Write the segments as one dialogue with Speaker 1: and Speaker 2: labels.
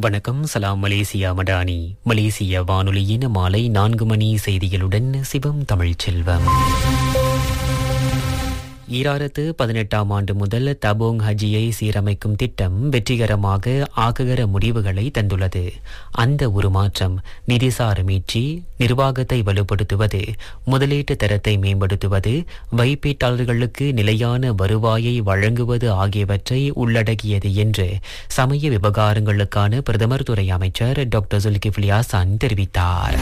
Speaker 1: வணக்கம் சலாம் மலேசியா மடானி மலேசிய வானொலியின் மாலை நான்கு மணி செய்திகளுடன் சிவம் தமிழ்ச்செல்வம் ஈராயிரத்து பதினெட்டாம் ஆண்டு முதல் தபோங் ஹஜியை சீரமைக்கும் திட்டம் வெற்றிகரமாக ஆக்ககர முடிவுகளை தந்துள்ளது அந்த உருமாற்றம் நிதிசார் மீட்சி நிர்வாகத்தை வலுப்படுத்துவது முதலீட்டு தரத்தை மேம்படுத்துவது வைப்பீட்டாளர்களுக்கு நிலையான வருவாயை வழங்குவது ஆகியவற்றை உள்ளடக்கியது என்று சமய விவகாரங்களுக்கான பிரதமர் துறை அமைச்சர் டாக்டர் சுல்கிஃப்லி ஹாசன் தெரிவித்தார்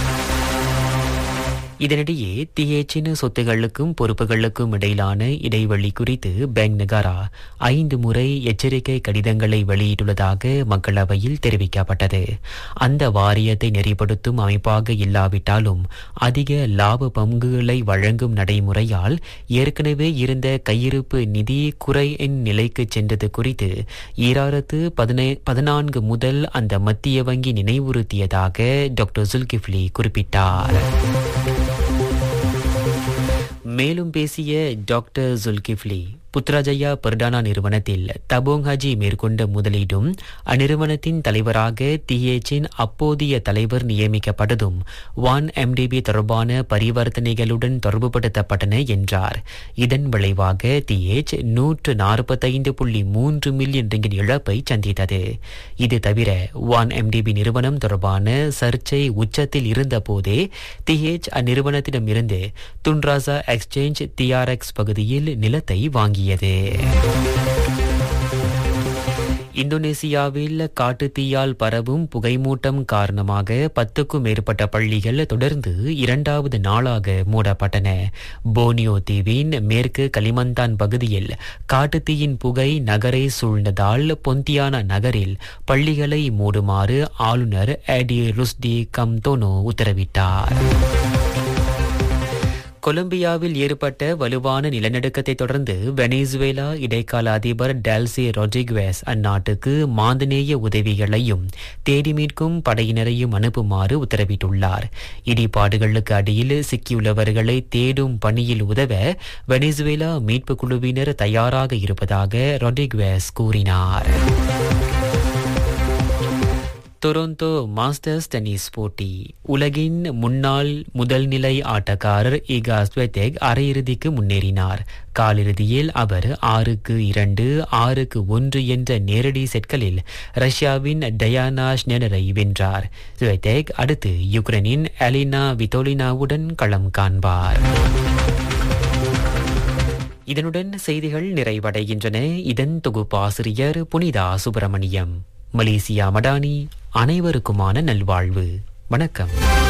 Speaker 1: இதனிடையே தியேச்சின் சொத்துகளுக்கும் பொறுப்புகளுக்கும் இடையிலான இடைவெளி குறித்து பேங்க் நகாரா ஐந்து முறை எச்சரிக்கை கடிதங்களை வெளியிட்டுள்ளதாக மக்களவையில் தெரிவிக்கப்பட்டது அந்த வாரியத்தை நெறிப்படுத்தும் அமைப்பாக இல்லாவிட்டாலும் அதிக லாப பங்குகளை வழங்கும் நடைமுறையால் ஏற்கனவே இருந்த கையிருப்பு நிதி குறை எண் நிலைக்கு சென்றது குறித்து ஈராயிரத்து பதினான்கு முதல் அந்த மத்திய வங்கி நினைவுறுத்தியதாக டாக்டர் சுல்கிஃப்லி குறிப்பிட்டார் மேலும் பேசிய டாக்டர் ஜுல்கிஃப்லி புத்ராஜயா பர்டானா நிறுவனத்தில் தபோங் ஹஜி மேற்கொண்ட முதலீடும் அந்நிறுவனத்தின் தலைவராக திஹெச்சின் அப்போதைய தலைவர் நியமிக்கப்பட்டதும் ஒன் எம்டிபி தொடர்பான பரிவர்த்தனைகளுடன் தொடர்புபடுத்தப்பட்டன என்றார் இதன் விளைவாக திஹெச் நூற்று நாற்பத்தைந்து புள்ளி மூன்று மில்லியன் ரிங்கின் இழப்பை சந்தித்தது இது தவிர ஒன் எம்டிபி நிறுவனம் தொடர்பான சர்ச்சை உச்சத்தில் இருந்தபோதே திஹெச் அந்நிறுவனத்திடமிருந்து துன்ராசா எக்ஸ்சேஞ்ச் டிஆர்எக்ஸ் பகுதியில் நிலத்தை வாங்கியது இந்தோனேசியாவில் காட்டுத்தீயால் பரவும் புகைமூட்டம் காரணமாக பத்துக்கும் மேற்பட்ட பள்ளிகள் தொடர்ந்து இரண்டாவது நாளாக மூடப்பட்டன போனியோ தீவின் மேற்கு களிமந்தான் பகுதியில் காட்டுத்தீயின் புகை நகரை சூழ்ந்ததால் பொந்தியானா நகரில் பள்ளிகளை மூடுமாறு ஆளுநர் எடி ருஸ்டி கம்தோனோ உத்தரவிட்டார் கொலம்பியாவில் ஏற்பட்ட வலுவான நிலநடுக்கத்தை தொடர்ந்து வெனிசுவேலா இடைக்கால அதிபர் டெல்சி ரொட்ரிகுவேஸ் அந்நாட்டுக்கு மாந்தநேய உதவிகளையும் தேடி மீட்கும் படையினரையும் அனுப்புமாறு உத்தரவிட்டுள்ளார் இடிபாடுகளுக்கு அடியில் சிக்கியுள்ளவர்களை தேடும் பணியில் உதவ வெனிசுவேலா மீட்பு குழுவினர் தயாராக இருப்பதாக ரொட்ரிகுவேஸ் கூறினார் டொரண்டோ மாஸ்டர்ஸ் டென்னிஸ் போட்டி உலகின் முன்னாள் முதல் நிலை ஆட்டக்காரர் இகா ஸ்வெத்தெக் அரையிறுதிக்கு முன்னேறினார் காலிறுதியில் அவர் ஆறுக்கு இரண்டு ஆறுக்கு ஒன்று என்ற நேரடி செட்களில் ரஷ்யாவின் டயானா ஷ்னெனரை வென்றார் ஸ்வெத்தெக் அடுத்து யுக்ரைனின் அலினா வித்தோலினாவுடன் களம் காண்பார் இதனுடன் செய்திகள் நிறைவடைகின்றன இதன் தொகுப்பாசிரியர் புனிதா சுப்பிரமணியம் மலேசியா மடானி அனைவருக்குமான நல்வாழ்வு வணக்கம்